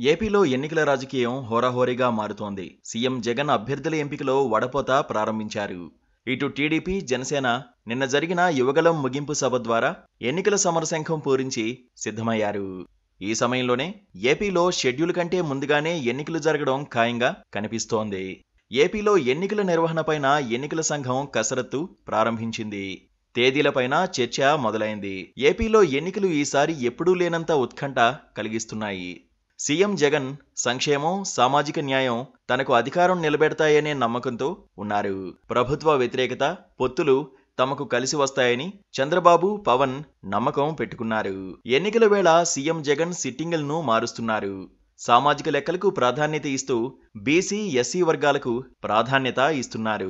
ఏపీలో ఎన్నికల రాజకీయం హోరాహోరీగా మారుతోంది సీఎం జగన్ అభ్యర్థుల ఎంపికలో వడపోత ప్రారంభించారు ఇటు టీడీపీ జనసేన నిన్న జరిగిన యువగలం ముగింపు సభ ద్వారా ఎన్నికల సమరశంఖం పూరించి సిద్ధమయ్యారు ఈ సమయంలోనే ఏపీలో షెడ్యూల్ కంటే ముందుగానే ఎన్నికలు జరగడం ఖాయంగా కనిపిస్తోంది ఏపీలో ఎన్నికల నిర్వహణపైన ఎన్నికల సంఘం కసరత్తు ప్రారంభించింది తేదీలపైన చర్చ మొదలైంది ఏపీలో ఎన్నికలు ఈసారి ఎప్పుడూ లేనంత ఉత్కంఠ కలిగిస్తున్నాయి సీఎం జగన్ సంక్షేమం సామాజిక న్యాయం తనకు అధికారం నిలబెడతాయనే నమ్మకంతో ఉన్నారు ప్రభుత్వ వ్యతిరేకత పొత్తులు తమకు కలిసి వస్తాయని చంద్రబాబు పవన్ నమ్మకం పెట్టుకున్నారు ఎన్నికల వేళ సీఎం జగన్ సిట్టింగులను మారుస్తున్నారు సామాజిక లెక్కలకు ప్రాధాన్యత ఇస్తూ బీసీ ఎస్సీ వర్గాలకు ప్రాధాన్యత ఇస్తున్నారు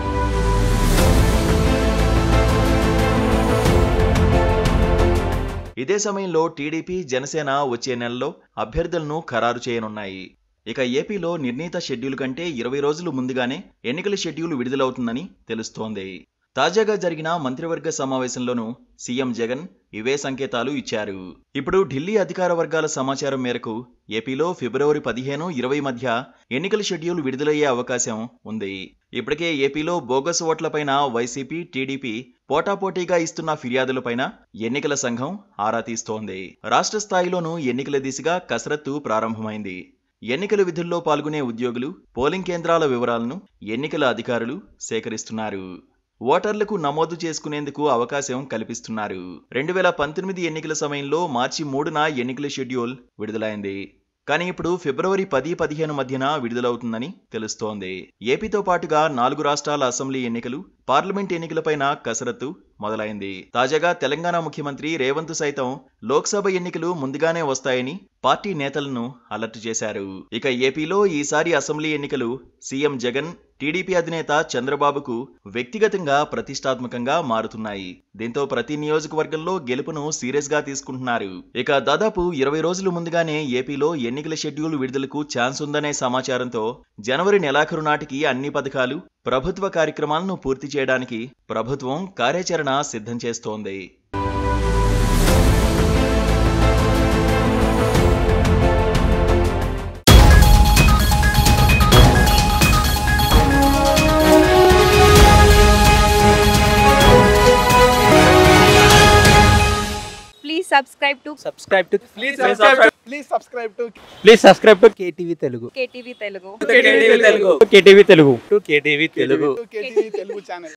ఇదే సమయంలో టీడీపీ జనసేన వచ్చే నెలలో అభ్యర్థులను ఖరారు చేయనున్నాయి ఇక ఏపీలో నిర్ణీత షెడ్యూల్ కంటే ఇరవై రోజులు ముందుగానే ఎన్నికల షెడ్యూల్ విడుదలవుతుందని తెలుస్తోంది తాజాగా జరిగిన మంత్రివర్గ సమావేశంలోనూ సీఎం జగన్ ఇవే సంకేతాలు ఇచ్చారు ఇప్పుడు ఢిల్లీ అధికార వర్గాల సమాచారం మేరకు ఏపీలో ఫిబ్రవరి పదిహేను ఇరవై మధ్య ఎన్నికల షెడ్యూల్ విడుదలయ్యే అవకాశం ఉంది ఇప్పటికే ఏపీలో బోగస్ ఓట్లపైన వైసీపీ టీడీపీ పోటాపోటీగా ఇస్తున్న ఫిర్యాదులపైన ఎన్నికల సంఘం ఆరా తీస్తోంది రాష్ట్ర స్థాయిలోనూ ఎన్నికల దిశగా కసరత్తు ప్రారంభమైంది ఎన్నికల విధుల్లో పాల్గొనే ఉద్యోగులు పోలింగ్ కేంద్రాల వివరాలను ఎన్నికల అధికారులు సేకరిస్తున్నారు ఓటర్లకు నమోదు చేసుకునేందుకు అవకాశం కల్పిస్తున్నారు రెండు వేల పంతొమ్మిది ఎన్నికల సమయంలో మార్చి మూడున ఎన్నికల షెడ్యూల్ విడుదలైంది కానీ ఇప్పుడు ఫిబ్రవరి పది పదిహేను మధ్యన విడుదలవుతుందని తెలుస్తోంది ఏపీతో పాటుగా నాలుగు రాష్ట్రాల అసెంబ్లీ ఎన్నికలు పార్లమెంట్ ఎన్నికలపైన కసరత్తు మొదలైంది తాజాగా తెలంగాణ ముఖ్యమంత్రి రేవంత్ సైతం లోక్సభ ఎన్నికలు ముందుగానే వస్తాయని పార్టీ నేతలను అలర్ట్ చేశారు ఇక ఏపీలో ఈసారి అసెంబ్లీ ఎన్నికలు సీఎం జగన్ టీడీపీ అధినేత చంద్రబాబుకు వ్యక్తిగతంగా ప్రతిష్టాత్మకంగా మారుతున్నాయి దీంతో ప్రతి నియోజకవర్గంలో గెలుపును సీరియస్ గా తీసుకుంటున్నారు ఇక దాదాపు ఇరవై రోజులు ముందుగానే ఏపీలో ఎన్నికల షెడ్యూల్ విడుదలకు ఛాన్స్ ఉందనే సమాచారంతో జనవరి నెలాఖరు నాటికి అన్ని పథకాలు ప్రభుత్వ కార్యక్రమాలను పూర్తి చేయడానికి ప్రభుత్వం కార్యాచరణ సిద్ధం చేస్తోంది Please subscribe to subscribe to Please subscribe. Please subscribe to please subscribe to KTV Telugu KTV Telugu. KTV Telugu. KTV Telugu to KTV Telugu to KTV Telugu channel.